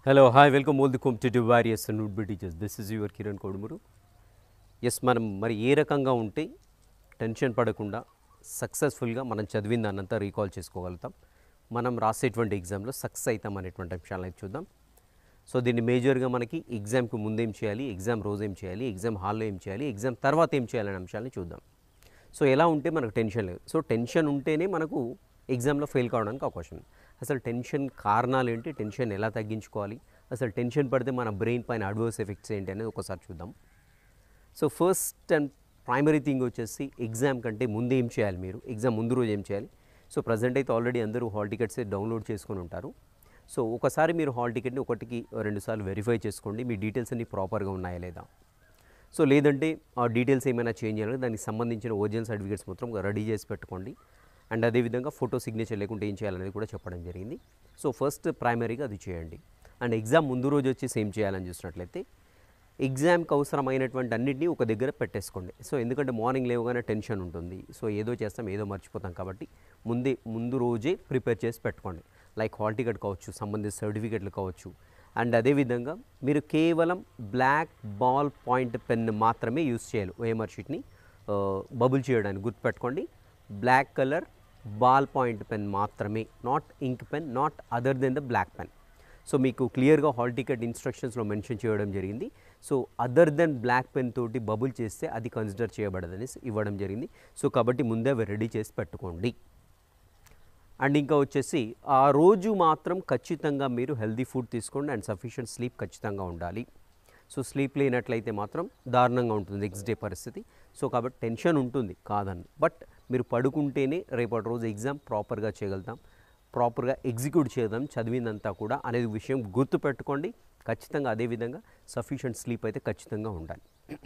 Hello hi welcome all the competitive warriors and would be teachers this is your Kiran Kodumuru ఎస్ మనం మరి ఏ రకంగా ఉంటే టెన్షన్ పడకుండా సక్సెస్ఫుల్గా మనం చదివిన దాన్నంతా రీకాల్ చేసుకోగలుగుతాం మనం రాసేటువంటి ఎగ్జామ్లో సక్సెస్ అవుతాం అనేటువంటి అంశాలను అయితే చూద్దాం సో దీన్ని మేజర్గా మనకి ఎగ్జామ్కి ముందు ఏం చేయాలి ఎగ్జామ్ రోజు ఏం చేయాలి ఎగ్జామ్ హాల్లో ఏం చేయాలి ఎగ్జామ్ తర్వాత ఏం చేయాలనే అంశాలని చూద్దాం సో ఎలా ఉంటే మనకు టెన్షన్ లేదు సో టెన్షన్ ఉంటేనే మనకు ఎగ్జామ్లో ఫెయిల్ కావడానికి అవకాశం ఉంది అసలు టెన్షన్ కారణాలు ఏంటి టెన్షన్ ఎలా తగ్గించుకోవాలి అసలు టెన్షన్ పడితే మన బ్రెయిన్ పైన అడ్వర్స్ ఎఫెక్ట్స్ ఏంటి అనేది ఒకసారి చూద్దాం so first and primary thing వచ్చేసి ఎగ్జామ్ కంటే ముందు ఏం చేయాలి మీరు ఎగ్జామ్ ముందు రోజు ఏం చేయాలి సో ప్రజెంట్ అయితే ఆల్రెడీ అందరూ హాల్ టికెట్స్ డౌన్లోడ్ చేసుకొని ఉంటారు సో ఒకసారి మీరు హాల్ టికెట్ని ఒకటికి రెండుసార్లు వెరిఫై చేసుకోండి మీ డీటెయిల్స్ అన్ని ప్రాపర్గా ఉన్నాయా లేదా సో లేదంటే ఆ డీటెయిల్స్ ఏమైనా చేంజ్ చేయాలి దానికి సంబంధించిన ఒరిజినల్ సర్టిఫికేట్స్ మొత్తం రెడీ చేసి పెట్టుకోండి అండ్ అదేవిధంగా ఫోటో సిగ్నేచర్ లేకుంటే ఏం చేయాలనేది కూడా చెప్పడం జరిగింది సో ఫస్ట్ ప్రైమరీగా అది చేయండి అండ్ ఎగ్జామ్ ముందు రోజు వచ్చేసి ఏం చేయాలని చూసినట్లయితే ఎగ్జామ్కి అవసరమైనటువంటి అన్నింటినీ ఒక దగ్గర పెట్టేసుకోండి సో ఎందుకంటే మార్నింగ్ లేవగానే టెన్షన్ ఉంటుంది సో ఏదో చేస్తాం ఏదో మర్చిపోతాం కాబట్టి ముందే ముందు రోజే ప్రిపేర్ చేసి పెట్టుకోండి లైక్ హాల్ టికెట్ కావచ్చు సంబంధిత సర్టిఫికెట్లు కావచ్చు అండ్ అదేవిధంగా మీరు కేవలం బ్లాక్ బాల్ పాయింట్ పెన్ మాత్రమే యూస్ చేయాలి ఓఎంఆర్ షీట్ని బబుల్ చేయడానికి గుర్తుపెట్టుకోండి black colour ball point pen మాత్రమే not ink pen not other than the black pen so మీకు క్లియర్గా హాల్ టికెట్ ఇన్స్ట్రక్షన్స్లో మెన్షన్ చేయడం జరిగింది so other than black pen తోటి బబుల్ చేస్తే అది కన్సిడర్ చేయబడదని ఇవ్వడం జరిగింది సో కాబట్టి ముందే అవి రెడీ చేసి పెట్టుకోండి అండ్ ఇంకా వచ్చేసి ఆ రోజు మాత్రం ఖచ్చితంగా మీరు హెల్దీ ఫుడ్ తీసుకోండి అండ్ సఫిషియంట్ స్లీప్ ఖచ్చితంగా ఉండాలి సో స్లీప్ లేనట్లయితే మాత్రం దారుణంగా ఉంటుంది నెక్స్ట్ డే పరిస్థితి సో కాబట్టి టెన్షన్ ఉంటుంది కాదని బట్ మీరు పడుకుంటేనే రేపటి రోజు ఎగ్జామ్ ప్రాపర్గా చేయగలుగుతాం ప్రాపర్గా ఎగ్జిక్యూట్ చేద్దాం చదివిందంతా కూడా అనేది విషయం గుర్తుపెట్టుకోండి ఖచ్చితంగా అదేవిధంగా సఫిషియంట్ స్లీప్ అయితే ఖచ్చితంగా ఉండాలి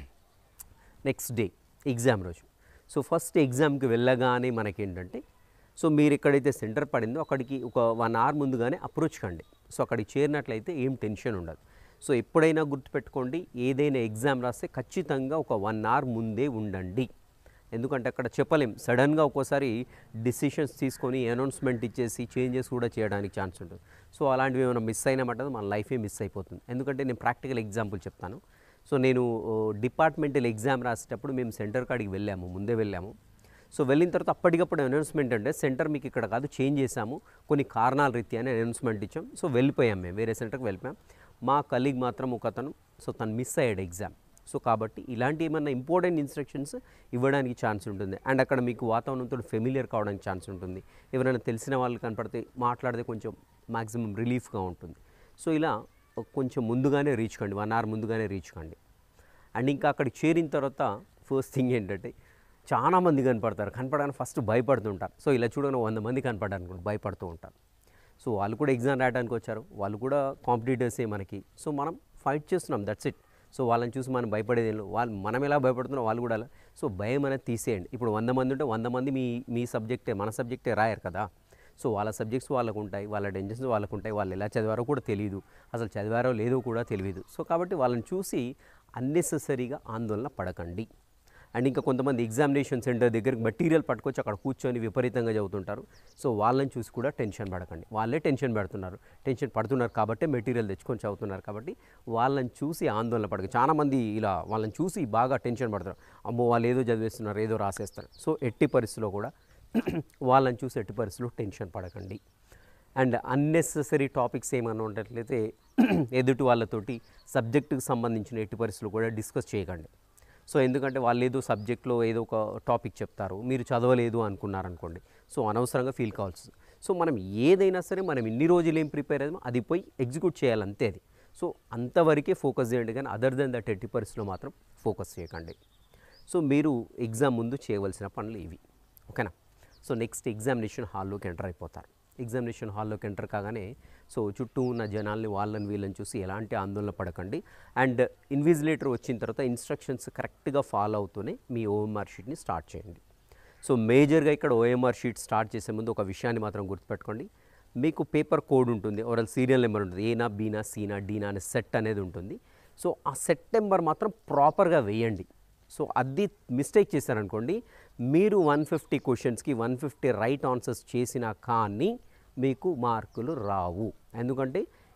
నెక్స్ట్ డే ఎగ్జామ్ రోజు సో ఫస్ట్ ఎగ్జామ్కి వెళ్ళగానే మనకేంటంటే సో మీరు ఎక్కడైతే సెంటర్ పడిందో అక్కడికి ఒక వన్ అవర్ ముందుగానే అప్రోచ్ కండి సో అక్కడికి చేరినట్లయితే ఏం టెన్షన్ ఉండదు సో ఎప్పుడైనా గుర్తుపెట్టుకోండి ఏదైనా ఎగ్జామ్ రాస్తే ఖచ్చితంగా ఒక వన్ అవర్ ముందే ఉండండి ఎందుకంటే అక్కడ చెప్పలేం సడన్గా ఒక్కోసారి డిసిషన్స్ తీసుకొని అనౌన్స్మెంట్ ఇచ్చేసి చేంజెస్ కూడా చేయడానికి ఛాన్స్ ఉంటుంది సో అలాంటివి ఏమైనా మిస్ అయినామంటే మన లైఫే మిస్ అయిపోతుంది ఎందుకంటే నేను ప్రాక్టికల్ ఎగ్జాంపుల్ చెప్తాను సో నేను డిపార్ట్మెంటల్ ఎగ్జామ్ రాసేటప్పుడు మేము సెంటర్ కాడికి వెళ్ళాము ముందే వెళ్ళాము సో వెళ్ళిన తర్వాత అప్పటికప్పుడు అనౌన్స్మెంట్ అంటే సెంటర్ మీకు ఇక్కడ కాదు చేంజ్ చేశాము కొన్ని కారణాల రీత్యా అని అనౌన్స్మెంట్ ఇచ్చాం సో వెళ్ళిపోయాం మేము వేరే సెంటర్కి వెళ్ళిపోయాం మా కలీగ్ మాత్రం ఒక అతను సో తను మిస్ అయ్యాడు ఎగ్జామ్ సో కాబట్టి ఇలాంటి ఏమన్నా ఇంపార్టెంట్ ఇన్స్ట్రక్షన్స్ ఇవ్వడానికి ఛాన్స్ ఉంటుంది అండ్ అక్కడ మీకు వాతావరణంతో ఫెమిలియర్ కావడానికి ఛాన్స్ ఉంటుంది ఎవరైనా తెలిసిన వాళ్ళు కనపడితే మాట్లాడితే కొంచెం మాక్సిమం రిలీఫ్గా ఉంటుంది సో ఇలా కొంచెం ముందుగానే రీచ్ కండి వన్ అవర్ ముందుగానే రీచ్ కండి అండ్ ఇంకా అక్కడికి చేరిన తర్వాత ఫస్ట్ థింగ్ ఏంటంటే చాలా మంది కనపడతారు కనపడడానికి ఫస్ట్ భయపడుతుంటారు సో ఇలా చూడగానే వంద మంది కనపడడానికి కూడా భయపడుతూ ఉంటారు సో వాళ్ళు కూడా ఎగ్జామ్ రాయడానికి వచ్చారు వాళ్ళు కూడా కాంపిటీటర్సే మనకి సో మనం ఫైట్ చేస్తున్నాం దట్స్ ఇట్ సో వాళ్ళని చూసి మనం భయపడేది ఏం లేదు. వాళ్ళు మనం ఎలా భయపడుతున్నాం వాళ్ళు కూడా అలా సో భయం అనేది తీసేయండి ఇప్పుడు వంద మంది ఉంటే వంద మంది మీ మీ సబ్జెక్టే మన సబ్జెక్టే రాయరు కదా సో వాళ్ళ సబ్జెక్ట్స్ వాళ్ళకు ఉంటాయి వాళ్ళ టెన్షన్స్ వాళ్ళకు ఉంటాయి వాళ్ళు ఎలా చదివారో కూడా తెలియదు అసలు చదివారో లేదో కూడా తెలియదు సో కాబట్టి వాళ్ళని చూసి అన్నెసెసరీగా ఆందోళన పడకండి అండ్ ఇంకా కొంతమంది ఎగ్జామినేషన్ సెంటర్ దగ్గరికి మెటీరియల్ పట్టుకొచ్చి అక్కడ కూర్చొని విపరీతంగా చదువుతుంటారు సో వాళ్ళని చూసి కూడా టెన్షన్ పడకండి వాళ్ళే టెన్షన్ పెడుతున్నారు టెన్షన్ పడుతున్నారు కాబట్టి మెటీరియల్ తెచ్చుకొని చదువుతున్నారు కాబట్టి వాళ్ళని చూసి ఆందోళన పడక చాలా మంది ఇలా వాళ్ళని చూసి బాగా టెన్షన్ పడుతున్నారు అమ్మో వాళ్ళు ఏదో చదివేస్తున్నారు ఏదో రాసేస్తారు సో ఎట్టి పరిస్థితిలో కూడా వాళ్ళని చూసి ఎట్టి పరిస్థితుల్లో టెన్షన్ పడకండి అండ్ అన్నెసెసరీ టాపిక్స్ ఏమైనా ఉన్నట్లయితే ఎదుటి వాళ్ళతోటి సబ్జెక్టుకి సంబంధించిన ఎట్టి పరిస్థితులు కూడా డిస్కస్ చేయకండి సో ఎందుకంటే వాళ్ళు ఏదో సబ్జెక్ట్లో ఏదో ఒక టాపిక్ చెప్తారు మీరు చదవలేదు అనుకున్నారనుకోండి సో అనవసరంగా ఫీల్ కావాల్సి సో మనం ఏదైనా సరే మనం ఇన్ని రోజులు ఏం ప్రిపేర్ అయ్యామో అది పోయి ఎగ్జిక్యూట్ చేయాలి అంతే అది సో అంతవరకే ఫోకస్ చేయండి కానీ అదర్ దెన్ దట్ ఎట్టి పరిస్థితిలో మాత్రం ఫోకస్ చేయకండి సో మీరు ఎగ్జామ్ ముందు చేయవలసిన పనులు ఇవి ఓకేనా సో నెక్స్ట్ ఎగ్జామినేషన్ హాల్లోకి ఎంటర్ అయిపోతారు ఎగ్జామినేషన్ హాల్లోకి ఎంటర్ కాగానే సో చుట్టూ ఉన్న జనాల్ని వాళ్ళని వీళ్ళని చూసి ఎలాంటి ఆందోళన పడకండి అండ్ ఇన్విజిలేటర్ వచ్చిన తర్వాత ఇన్స్ట్రక్షన్స్ కరెక్ట్గా ఫాలో అవుతూనే మీ ఓఎంఆర్ షీట్ని స్టార్ట్ చేయండి సో మేజర్గా ఇక్కడ ఓఎంఆర్ షీట్ స్టార్ట్ చేసే ముందు ఒక విషయాన్ని మాత్రం గుర్తుపెట్టుకోండి మీకు పేపర్ కోడ్ ఉంటుంది ఓరల్ సీరియల్ నెంబర్ ఉంటుంది ఏనా బీనా సీనా డీనా అనే సెట్ అనేది ఉంటుంది సో ఆ సెట్ నెంబర్ మాత్రం ప్రాపర్గా వేయండి సో అది మిస్టేక్ చేశారనుకోండి మీరు వన్ ఫిఫ్టీ క్వశ్చన్స్కి వన్ ఫిఫ్టీ రైట్ ఆన్సర్స్ చేసినా కానీ మీకు మార్కులు రావు ఎందుకంటే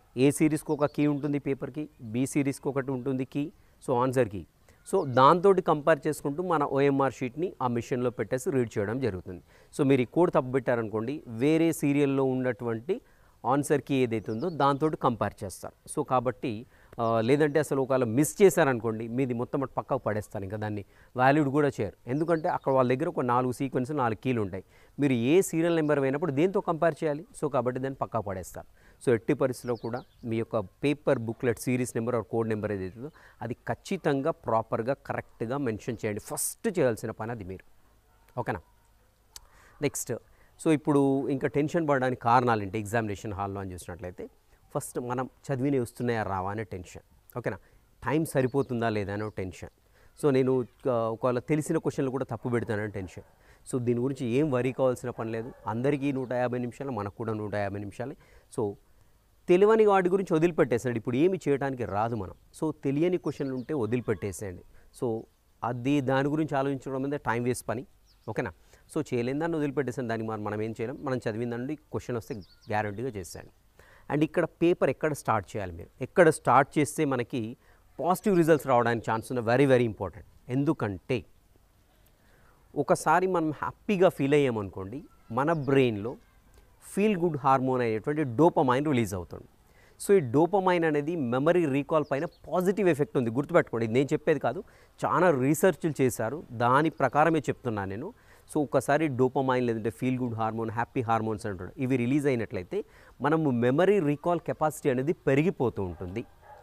ఏ సిరీస్కి ఒక కీ ఉంటుంది పేపర్కి బి సిరీస్కి ఒకటి ఉంటుంది key so answer key so దాంతో కంపేర్ చేసుకుంటూ మన ఓఎంఆర్ షీట్ని ఆ మిషన్లో పెట్టేసి రీడ్ చేయడం జరుగుతుంది సో మీరు ఈ కోడ్ తప్పు పెట్టారనుకోండి వేరే సీరియల్లో ఉన్నటువంటి ఆన్సర్ కీ ఏదైతే ఉందో దాంతో కంపేర్ చేస్తారు సో కాబట్టి ఆ, లేదంటే అసలు ఒకవేళ మిస్ చేశారనుకోండి మీది మొత్తం అటు పక్కకు పడేస్తారు ఇంకా దాన్ని వాల్యూడ్ కూడా చేయరు ఎందుకంటే అక్కడ వాళ్ళ దగ్గర ఒక నాలుగు సీక్వెన్స్ నాలుగు కీలు ఉంటాయి మీరు ఏ సీరియల్ నెంబర్ అయినప్పుడు దేంతో కంపేర్ చేయాలి సో కాబట్టి దాన్ని పక్కకు పడేస్తారు సో ఎట్టి పరిస్థితిలో కూడా మీ యొక్క paper booklet series number or code number ఏదైతుందో అది ఖచ్చితంగా ప్రాపర్గా కరెక్ట్గా మెన్షన్ చేయండి ఫస్ట్ చేయాల్సిన పని అది మీరు ఓకేనా నెక్స్ట్ సో ఇప్పుడు ఇంకా టెన్షన్ పడడానికి కారణాలు ఏంటి ఎగ్జామినేషన్ హాల్లో అని చూసినట్లయితే ఫస్ట్ మనం చదివినవి వస్తున్నాయా రావా అనే టెన్షన్ ఓకేనా టైం సరిపోతుందా లేదా అనే టెన్షన్ సో నేను ఆ, ఒకవేళ తెలిసిన క్వశ్చన్లు కూడా తప్పు పెడతానని టెన్షన్ సో దీని గురించి ఏం వరీ కావాల్సిన పని లేదు అందరికీ నూట యాభై నిమిషాలు మనకు కూడా నూట యాభై నిమిషాలే సో తెలియని వాటి గురించి వదిలిపెట్టేసేయండి ఇప్పుడు ఏమి చేయడానికి రాదు మనం సో తెలియని క్వశ్చన్లు ఉంటే వదిలిపెట్టేసేయండి సో అది దాని గురించి ఆలోచించడం మీద టైం వేస్ట్ పని ఓకేనా సో చేయలేని దాన్ని వదిలిపెట్టేసాను దానికి మనం మనం ఏం చేయలేం మనం చదివిన దాన్ని క్వశ్చన్ వస్తే గ్యారంటీగా చేసేయండి అండ్ ఇక్కడ పేపర్ ఎక్కడ స్టార్ట్ చేయాలి మీరు ఎక్కడ స్టార్ట్ చేస్తే మనకి పాజిటివ్ రిజల్ట్స్ రావడానికి ఛాన్స్ ఉన్న వెరీ వెరీ ఇంపార్టెంట్ ఎందుకంటే ఒకసారి మనం హ్యాపీగా ఫీల్ అయ్యామనుకోండి మన బ్రెయిన్లో ఫీల్ గుడ్ హార్మోన్ అనేటువంటి డోపమైన్ రిలీజ్ అవుతుంది సో ఈ డోపమైన్ అనేది మెమరీ రీకాల్ పైన పాజిటివ్ ఎఫెక్ట్ ఉంది గుర్తుపెట్టుకోండి ఇది నేను చెప్పేది కాదు చాలా రీసెర్చ్లు చేశారు దాని ప్రకారమే చెప్తున్నాను నేను సో ఒకసారి డోపమైన్ లేదంటే feel good hormone happy hormones అంటాడు ఇవి రిలీజ్ అయినట్లయితే మనము మెమరీ రీకాల్ కెపాసిటీ అనేది పెరిగిపోతూ ఉంటుంది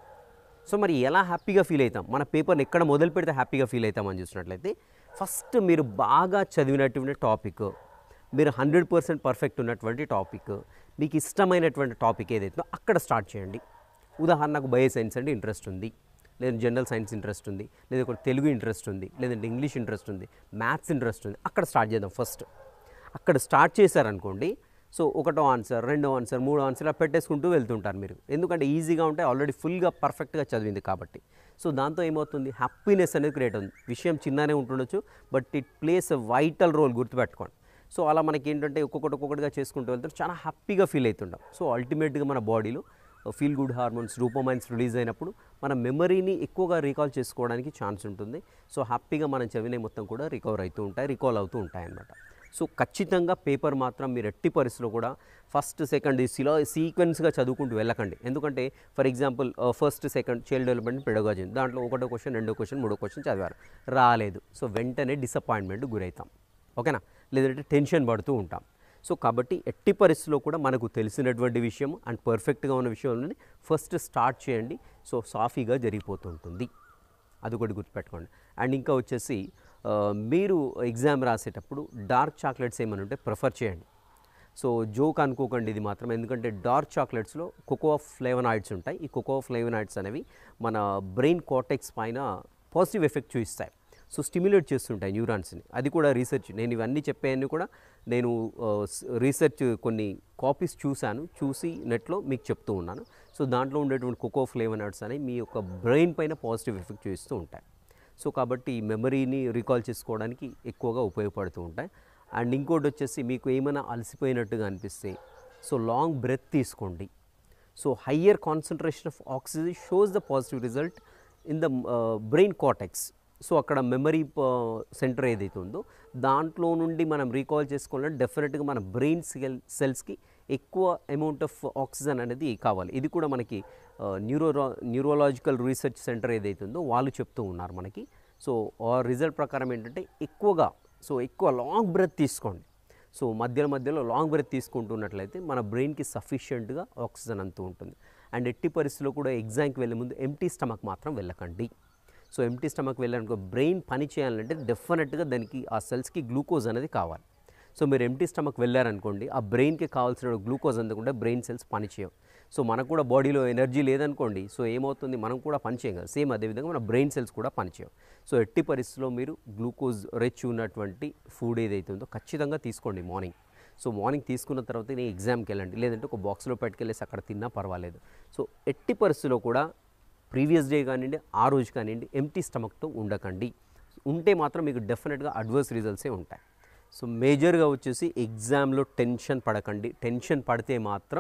సో మరి ఎలా హ్యాపీగా ఫీల్ అవుతాం మన పేపర్ని ఎక్కడ మొదలు పెడితే హ్యాపీగా ఫీల్ అవుతాం అని చూసినట్లయితే ఫస్ట్ మీరు బాగా చదివినటువంటి టాపిక్ మీరు హండ్రెడ్ పర్సెంట్ పర్ఫెక్ట్ ఉన్నటువంటి టాపిక్ మీకు ఇష్టమైనటువంటి టాపిక్ ఏదైతే అక్కడ స్టార్ట్ చేయండి ఉదాహరణకు బయో సైన్స్ అంటే ఇంట్రెస్ట్ ఉంది లేదా జనరల్ సైన్స్ ఇంట్రెస్ట్ ఉంది లేదా ఒక తెలుగు ఇంట్రెస్ట్ ఉంది లేదంటే ఇంగ్లీష్ ఇంట్రెస్ట్ ఉంది మ్యాథ్స్ ఇంట్రెస్ట్ ఉంది అక్కడ స్టార్ట్ చేద్దాం ఫస్ట్ అక్కడ స్టార్ట్ చేశారనుకోండి సో ఒకటో ఆన్సర్ రెండో ఆన్సర్ మూడో ఆన్సర్ అలా పెట్టేసుకుంటూ వెళ్తుంటారు మీరు ఎందుకంటే ఈజీగా ఉంటే ఆల్రెడీ ఫుల్గా పర్ఫెక్ట్గా చదివింది కాబట్టి సో దాంతో ఏమవుతుంది హ్యాపీనెస్ అనేది క్రియేట్ అవుతుంది విషయం చిన్ననే ఉంటుండొచ్చు but it plays vital role గుర్తుపెట్టుకోండి సో అలా మనకి ఏంటంటే ఒక్కొక్కటి ఒక్కొక్కటిగా చేసుకుంటూ వెళ్తే చాలా హ్యాపీగా ఫీల్ అవుతుంటాం సో అల్టిమేట్గా మన బాడీలో feel good hormones dopamines release అయినప్పుడు మన మెమరీని ఎక్కువగా రీకాల్ చేసుకోవడానికి ఛాన్స్ ఉంటుంది సో హ్యాపీగా మనం చదివినవి మొత్తం కూడా రికవర్ అవుతూ ఉంటాయి రికాల్ అవుతూ ఉంటాయి అన్నమాట సో ఖచ్చితంగా పేపర్ మాత్రం మీరు ఎట్టి పరిస్థితిలో కూడా ఫస్ట్ సెకండ్ సిలో సీక్వెన్స్గా చదువుకుంటూ వెళ్ళకండి ఎందుకంటే for example first second child development pedagogy దాంట్లో ఒకటో క్వశ్చన్ రెండో క్వశ్చన్ మూడో క్వశ్చన్ చదివారు రాలేదు సో వెంటనే డిసప్పాయింట్మెంట్ గురవుతాం ఓకేనా లేదంటే టెన్షన్ పడుతూ ఉంటాం సో కాబట్టి ఎట్టి పరిస్థితిలో కూడా మనకు తెలిసినటువంటి విషయం అండ్ పర్ఫెక్ట్గా ఉన్న విషయం అనేది ఫస్ట్ స్టార్ట్ చేయండి సో సాఫీగా జరిగిపోతుంటుంది అది ఒకటి గుర్తుపెట్టుకోండి అండ్ ఇంకా వచ్చేసి ఆ, మీరు ఎగ్జామ్ రాసేటప్పుడు డార్క్ చాక్లెట్స్ ఏమైనా ఉంటే ప్రిఫర్ చేయండి సో జోక్ అనుకోకండి ఇది మాత్రం ఎందుకంటే డార్క్ చాక్లెట్స్లో కోకో ఫ్లేవనాయిడ్స్ ఉంటాయి ఈ కోకో ఫ్లేవనాయిడ్స్ అనేవి మన బ్రెయిన్ కార్టెక్స్ పైన పాజిటివ్ ఎఫెక్ట్ చూపిస్తాయి సో స్టిమ్యులేట్ చేస్తుంటాయి న్యూరాన్స్ని అది కూడా రీసెర్చ్ నేను ఇవన్నీ చెప్పేవన్నీ కూడా నేను ఆ, స్- రీసెర్చ్ కొన్ని కాపీస్ చూశాను చూసి నెట్లో మీకు చెప్తూ ఉన్నాను సో దాంట్లో ఉండేటువంటి కోకో ఫ్లేవనాయిడ్స్ అనేవి మీ యొక్క బ్రెయిన్ పైన పాజిటివ్ ఎఫెక్ట్ చూపిస్తూ ఉంటాయి సో కాబట్టి మెమరీని రీకాల్ చేసుకోవడానికి ఎక్కువగా ఉపయోగపడుతూ ఉంటాయి అండ్ ఇంకోటి వచ్చేసి మీకు ఏమైనా అలసిపోయినట్టుగా అనిపిస్తే సో లాంగ్ బ్రెత్ తీసుకోండి so higher concentration of oxygen shows the positive result in the brain cortex so అక్కడ మెమరీ సెంటర్ ఏదైతే ఉందో దాంట్లో నుండి మనం రీకాల్ చేసుకోవాలంటే డెఫినెట్గా మన బ్రెయిన్ సెల్ సెల్స్కి ఎక్కువ అమౌంట్ ఆఫ్ ఆక్సిజన్ అనేది కావాలి ఇది కూడా మనకి న్యూరో న్యూరోలాజికల్ రీసెర్చ్ సెంటర్ ఏదైతే ఉందో వాళ్ళు చెప్తూ ఉన్నారు మనకి సో ఆ రిజల్ట్ ప్రకారం ఏంటంటే ఎక్కువగా సో ఎక్కువ లాంగ్ బ్రెత్ తీసుకోండి సో మధ్యలో మధ్యలో లాంగ్ బ్రెత్ తీసుకుంటున్నట్లయితే మన బ్రెయిన్కి సఫిషియెంట్గా ఆక్సిజన్ అంతూ ఉంటుంది అండ్ ఎట్టి పరిస్థితుల్లో కూడా ఎగ్జామ్కి వెళ్ళే ముందు ఎంటీ స్టమక్ మాత్రం వెళ్ళకండి సో ఎంటీ స్టమక్ వెళ్ళాలనుకో బ్రెయిన్ పని చేయాలంటే డెఫినెట్గా దానికి ఆ సెల్స్కి గ్లూకోజ్ అనేది కావాలి సో మీరు ఎంటీ స్టమక్ వెళ్ళారనుకోండి ఆ బ్రెయిన్కి కావాల్సిన గ్లూకోజ్ అందకుండా బ్రెయిన్ సెల్స్ పనిచేయవు సో మనకు కూడా బాడీలో ఎనర్జీ లేదనుకోండి సో ఏమవుతుంది మనం కూడా పనిచేయం కదా సేమ్ అదేవిధంగా మన బ్రెయిన్ సెల్స్ కూడా పనిచేయవు సో ఎట్టి పరిస్థితుల్లో మీరు గ్లూకోజ్ రిచ్ ఉన్నటువంటి ఫుడ్ ఏదైతే ఉందో ఖచ్చితంగా తీసుకోండి మార్నింగ్ సో మార్నింగ్ తీసుకున్న తర్వాత నేను ఎగ్జామ్కి వెళ్ళండి లేదంటే ఒక బాక్స్లో పెట్టుకెళ్ళేసి అక్కడ తిన్నా పర్వాలేదు సో ఎట్టి పరిస్థితుల్లో కూడా ప్రీవియస్ డే కానివ్వండి ఆ రోజు కానివ్వండి ఎంటీ స్టమక్తో ఉండకండి ఉంటే మాత్రం మీకు డెఫినెట్గా అడ్వర్స్ రిజల్ట్సే ఉంటాయి సో మేజర్గా వచ్చేసి ఎగ్జామ్లో టెన్షన్ పడకండి టెన్షన్ పడితే మాత్రం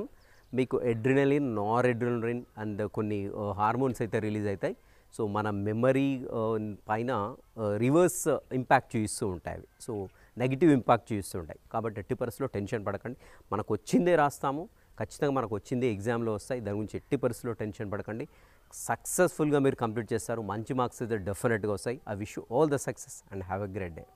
మీకు ఎడ్రినలిన్ నార్ ఎడ్రినలిన్ అండ్ కొన్ని హార్మోన్స్ అయితే రిలీజ్ అవుతాయి సో మన మెమరీ పైన రివర్స్ ఇంపాక్ట్ చూపిస్తూ ఉంటాయి అవి సో నెగిటివ్ ఇంపాక్ట్ చూపిస్తూ ఉంటాయి కాబట్టి ఎట్టి పరిస్థితుల్లో టెన్షన్ పడకండి మనకు వచ్చిందే రాస్తాము ఖచ్చితంగా మనకు వచ్చిందే ఎగ్జామ్లో వస్తాయి దాని గురించి ఎట్టి పరిస్థితుల్లో టెన్షన్ పడకండి సక్సెస్ఫుల్గా మీరు కంప్లీట్ చేస్తారు మంచి మార్క్స్ అయితే డెఫినెట్గా వస్తాయి I wish all the success and have a great day